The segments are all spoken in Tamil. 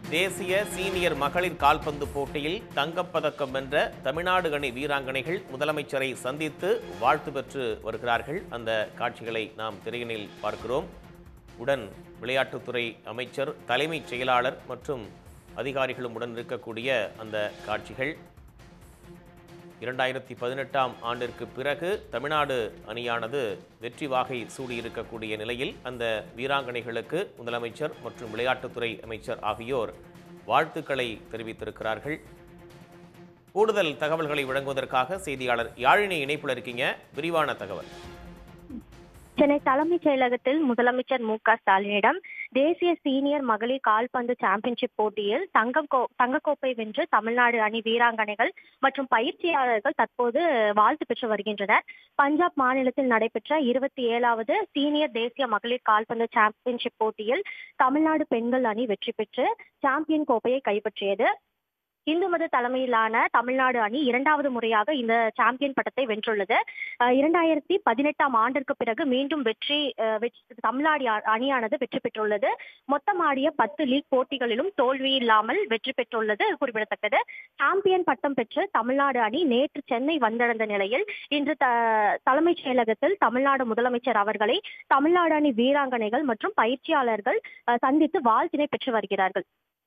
தேசிய சீனியர் மகளிர் கால்பந்து போட்டியில் தங்கப்பதக்கம் வென்ற தமிழ்நாடு அணி வீராங்கனைகள் முதலமைச்சரை சந்தித்து வாழ்த்து பெற்று வருகிறார்கள் அந்த காட்சிகளை நாம் திரையினில் பார்க்கிறோம் உடன் விளையாட்டுத்துறை அமைச்சர் தலைமைச் செயலாளர் மற்றும் அதிகாரிகளும் உடன் இருக்கக்கூடிய அந்த காட்சிகள் இரண்டாயிரத்தி பதினெட்டாம் ஆண்டிற்கு பிறகு தமிழ்நாடு அணியானது வெற்றி வாகை சூடியிருக்கக்கூடிய நிலையில் அந்த வீராங்கனைகளுக்கு முதலமைச்சர் மற்றும் விளையாட்டுத்துறை அமைச்சர் ஆகியோர் வாழ்த்துக்களை தெரிவித்திருக்கிறார்கள் கூடுதல் தகவல்களை வழங்குவதற்காக செய்தியாளர் யாழினி இணைப்புல இருக்கீங்க விரிவான தகவல் சென்னை தலைமைச் செயலகத்தில் முதலமைச்சர் மு க ஸ்டாலினிடம் தேசிய சீனியர் மகளிர் கால்பந்து சாம்பியன்ஷிப் போட்டியில் தங்கம் கோ தங்கக்கோப்பை வென்று தமிழ்நாடு அணி வீராங்கனைகள் மற்றும் பயிற்சியாளர்கள் தற்போது வாழ்த்து பெற்று வருகின்றனர் பஞ்சாப் மாநிலத்தில் நடைபெற்ற இருபத்தி ஏழாவது சீனியர் தேசிய மகளிர் கால்பந்து சாம்பியன்ஷிப் போட்டியில் தமிழ்நாடு பெண்கள் அணி வெற்றி பெற்று சாம்பியன் கோப்பையை கைப்பற்றியது இந்து மத தலைமையிலான தமிழ்நாடு அணி இரண்டாவது முறையாக இந்த சாம்பியன் பட்டத்தை வென்றுள்ளது அஹ் இரண்டாயிரத்தி பதினெட்டாம் ஆண்டிற்கு பிறகு மீண்டும் வெற்றி அஹ், வெற்றி- தமிழ்நாடு அ- அணியானது வெற்றி பெற்றுள்ளது மொத்தம் ஆடிய பத்து லீக் போட்டிகளிலும் தோல்வி இல்லாமல் வெற்றி பெற்றுள்ளது குறிப்பிடத்தக்கது சாம்பியன் பட்டம் பெற்று தமிழ்நாடு அணி நேற்று சென்னை வந்தடைந்த நிலையில் இன்று த தலைமைச் செயலகத்தில் தமிழ்நாடு முதலமைச்சர் அவர்களை தமிழ்நாடு அணி வீராங்கனைகள் மற்றும் பயிற்சியாளர்கள் அஹ், சந்தித்து வாழ்த்தினை பெற்று வருகிறார்கள்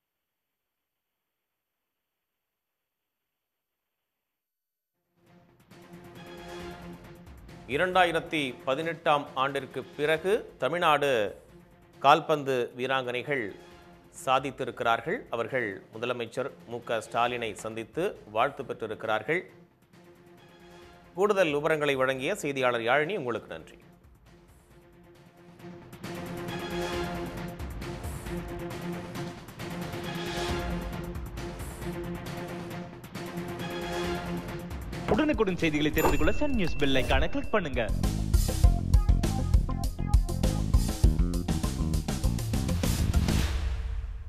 இரண்டாயிரத்தி பதினெட்டாம் ஆண்டிற்கு பிறகு தமிழ்நாடு கால்பந்து வீராங்கனைகள் சாதித்திருக்கிறார்கள் அவர்கள் முதலமைச்சர் மு க ஸ்டாலினை சந்தித்து வாழ்த்து பெற்றிருக்கிறார்கள் கூடுதல் விவரங்களை வழங்கிய செய்தியாளர் யாழினி உங்களுக்கு நன்றி உடனுக்குடன் செய்திகளை தெரிந்து கொள்ள சன் நியூஸ் பெல் ஐகானை கிளிக் பண்ணுங்க